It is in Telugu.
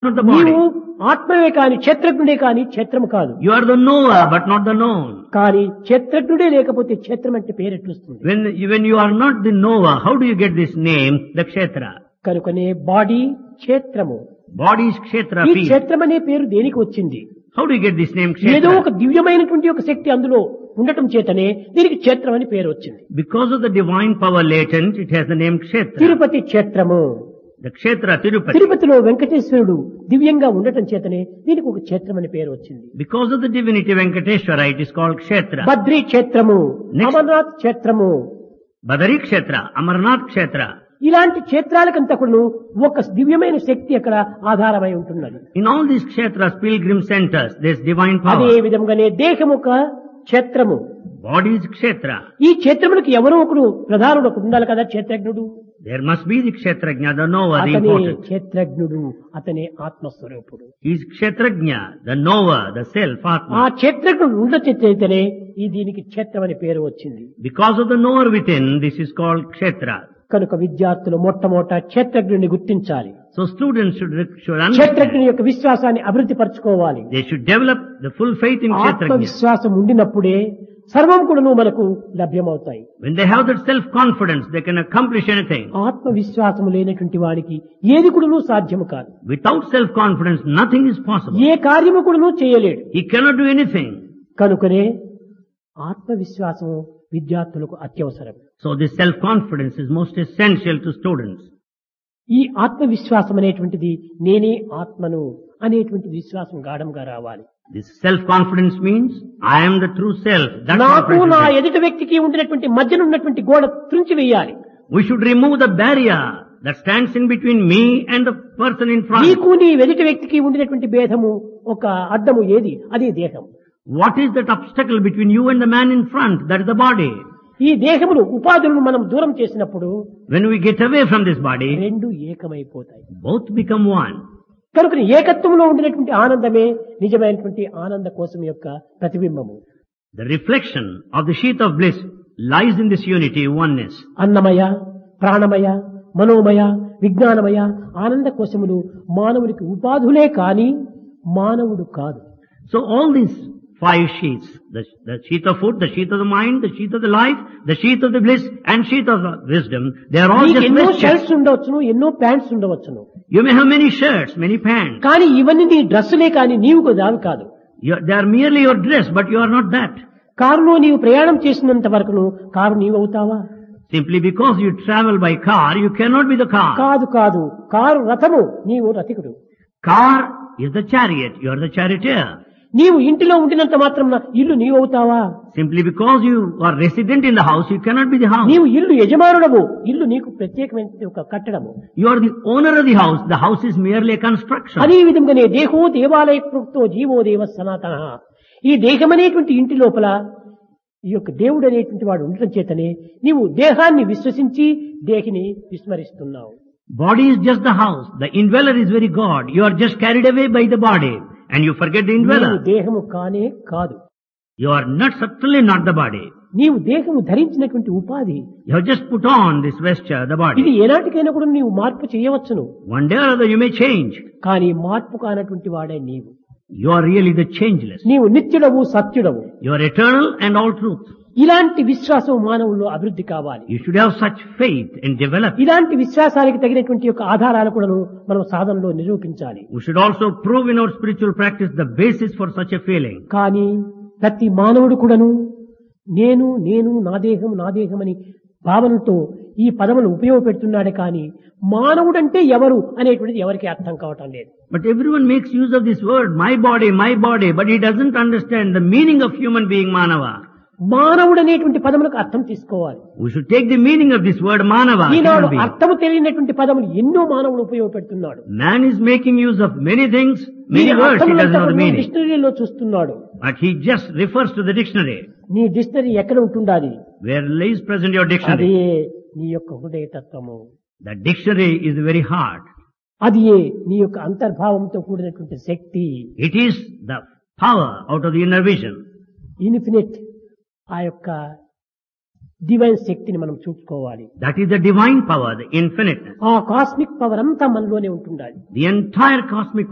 not the body. నీవు ఆత్మవే కాని క్షేత్రజ్ఞుడే కాని క్షేత్రము కాదు You are the knower, but not the known. కానీ క్షేత్రజ్ఞుడే లేకపోతే క్షేత్రం అంటే పేరెట్లుస్తుంది When, when you are not the knower, how do you get this name, the kshetra? కనుకనే బాడీ క్షేత్రము Body is kshetra, ఈ field. క్షేత్రం అనే పేరు దేనికి వచ్చింది How do you get this name ఏదో kshetra? ఒక దివ్యమైనటువంటి ఒక శక్తి అందులో ఉండటం చేతనే దీనికి క్షేత్రం అని పేరు వచ్చింది Because of the divine power latent, it has the name kshetra. Tirupati క్షేత్రము The kshetra, Tirupati. తిరుపతిలో వెంకటేశ్వరుడు దివ్యంగా ఉండటం చేతనే దీనికి ఒక క్షేత్రం అని పేరు వచ్చింది Because of the divinity Venkateshwara, it is called kshetra. Badri క్షేత్రము Next. అమర్నాథ్ క్షేత్రము Badari kshetra, Amarnath kshetra. ఇలాంటి క్షేత్రాలకంతా కూడా ఒక దివ్యమైన శక్తి అక్కడ ఆధారమై ఉంటున్నది In all these kshetras, pilgrim centers, there is divine అదే power. విధంగానే దేహము ఒక క్షేత్రము Body is kshetra. ఈ క్షేత్రములకు ఎవరో ఒకడు ప్రధానుడు ఒకడు ఉండాలి కదా క్షేత్రజ్ఞుడు There must be the kshetrajna, the knower, the అతనే important. క్షేత్రజ్ఞుడు అతనే ఆత్మస్వరూపుడు He is kshetrajna, the knower, the self, ఆ Atma. క్షేత్రజ్ఞుడు ఉండచేతనే ఈ దీనికి క్షేత్రం అని పేరు వచ్చింది Because of the knower within, this is called kshetra. కనుక విద్యార్థులు మొట్టమొదట క్షేత్రజ్ఞుడిని గుర్తించాలి So students should, should understand. క్షేత్రజ్ఞుని యొక్క విశ్వాసాన్ని అభివృద్ధి పరచుకోవాలి They should develop the full faith in kshetrajna. ఆత్మవిశ్వాసం ఉండినప్పుడే సర్వం కూడాను మనకు లభ్యమవుతాయి When they have that self-confidence, they can accomplish anything. ఆత్మవిశ్వాసము లేనటువంటి వాడికి ఏది కూడాను సాధ్యము కాదు Without self-confidence, nothing is possible. ఏ కార్యము కూడాను చేయలేడు He cannot do anything. కనుకనే ఆత్మవిశ్వాసము విద్యార్థులకు అత్యవసరం So this self-confidence is most essential to students. ఈ ఆత్మవిశ్వాసం అనేటువంటిది నేనే ఆత్మను అనేటువంటి విశ్వాసం గాఢంగా రావాలి This self-confidence means, I am the true self. That's నాకు confidence నా is. ఎదుటి వ్యక్తికి ఉండినటువంటి మధ్యన ఉన్నటువంటి గోడ త్రుంచి వేయాలి We should remove the barrier that stands in between me and the person in front. నీకు నీ ఎదుటి వ్యక్తికి ఉండినటువంటి భేదము ఒక అడ్డము ఏది అదే దేహం What is that obstacle between you and the man in front? That is the body. ఈ దేహమును ఉపాధులను మనం దూరం చేసినప్పుడు When we get away from this body, రెండు ఏకమైపోతాయి both become one. కనుక ఏకత్వంలో ఉండినటువంటి ఆనందమే నిజమైనటువంటి ఆనంద కోసం యొక్క ప్రతిబింబము The reflection of the sheath of bliss lies in this unity, oneness. అన్నమయ ప్రాణమయ మనోమయ విజ్ఞానమయ ఆనంద కోశములు మానవునికి ఉపాధులే కాని మానవుడు కాదు So all these five sheaths, the, the sheath of food, the sheath of the mind, the sheath of the life, the sheath of the bliss, and sheath of the wisdom, they are all నీకు just ఎన్నో vestures. షర్ట్స్ ఉండవచ్చును ఎన్నో ప్యాంట్స్ ఉండవచ్చును You may have many shirts, many pants. కానీ ఇవన్నీ నీ డ్రెస్సులే కానీ నీవు కూడా దావి కాదు You, they are merely your dress, but you are not that. కారులో నీవు ప్రయాణం చేసినంత వరకును కారు నీవు అవుతావా Simply because you travel by car, you cannot be the car. కాదు కాదు కారు రథము నీవు రథికుడు Car is the chariot, you are the charioteer. నీవు ఇంటిలో ఉండినంత మాత్రం ఇల్లు నీవు అవుతావా Simply because you are resident in the house, you cannot be the house. నీవు ఇల్లు యజమానుడము ఇల్లు నీకు ప్రత్యేకమైన ఒక కట్టడము You are the owner of the house, the house is merely a construction. అదే విధంగానే దేహో దేవాలయ కృప్తో జీవో దేవ సనాతన ఈ దేహమనేటువంటి ఇంటి లోపల ఈ యొక్క దేవుడు అనేటువంటి వాడు ఉండటం చేతనే నీవు దేహాన్ని విశ్వసించి దేహిని విస్మరిస్తున్నావు Body is just the house. The indweller is very God. You are just carried away by the body and you forget the నీవు indweller. దేహము కానే కాదు You are not certainly not the body. నీవు దేహము ధరించినటువంటి ఉపాధి You have just put on this vesture, the ఇది body. ఏనాటికైనా కూడా నీవు మార్పు చేయవచ్చును One day or other you may change. కానీ మార్పు కానటువంటి వాడే నీవు You are really the changeless. నీవు నిత్యుడవు సత్యుడవు You are eternal and all truth. ఇలాంటి విశ్వాసం మానవుల్లో అభివృద్ధి కావాలి You should have such faith and develop. it. ఇలాంటి విశ్వాసానికి తగినటువంటి యొక్క ఆధారాలు కూడా మనం సాధనలో నిరూపించాలి We should also prove in our spiritual practice the basis for such a feeling. కానీ ప్రతి మానవుడు కూడాను నేను నేను నా దేహం నా దేహం అని భావనతో ఈ పదములు ఉపయోగపెడుతున్నాడే కానీ మానవుడంటే ఎవరు అనేటువంటిది ఎవరికి అర్థం కావటం లేదు But everyone makes use of this word, my body, my body, but he doesn't understand the meaning of human being Manava. మానవుడు అనేటువంటి పదములకు అర్థం తీసుకోవాలి We should take the meaning of this word Manava, Eenadu human being. అర్థము తెలియనటువంటి పదములు ఎన్నో మానవుడు ఉపయోగపెడుతున్నాడు Man is making use of many things, many దీని words, he doesn't అర్థములంతా know the కూడా meaning. డిక్షనరీలో చూస్తున్నాడు But he just refers to the dictionary. నీ డిక్షనరీ ఎక్కడ ఉంటుండాలి Where lays present your అదే dictionary? నీ యొక్క హృదయ తత్వము The dictionary is the very heart. అది నీ యొక్క అంతర్భావంతో కూడినటువంటి శక్తి It is the power out of the inner vision. Infinite ఆ యొక్క డివైన్ శక్తిని మనం చూసుకోవాలి That is the divine power, the infiniteness. ఆ కాస్మిక్ పవర్ అంతా మనలోనే ఉంటుండాలి The entire cosmic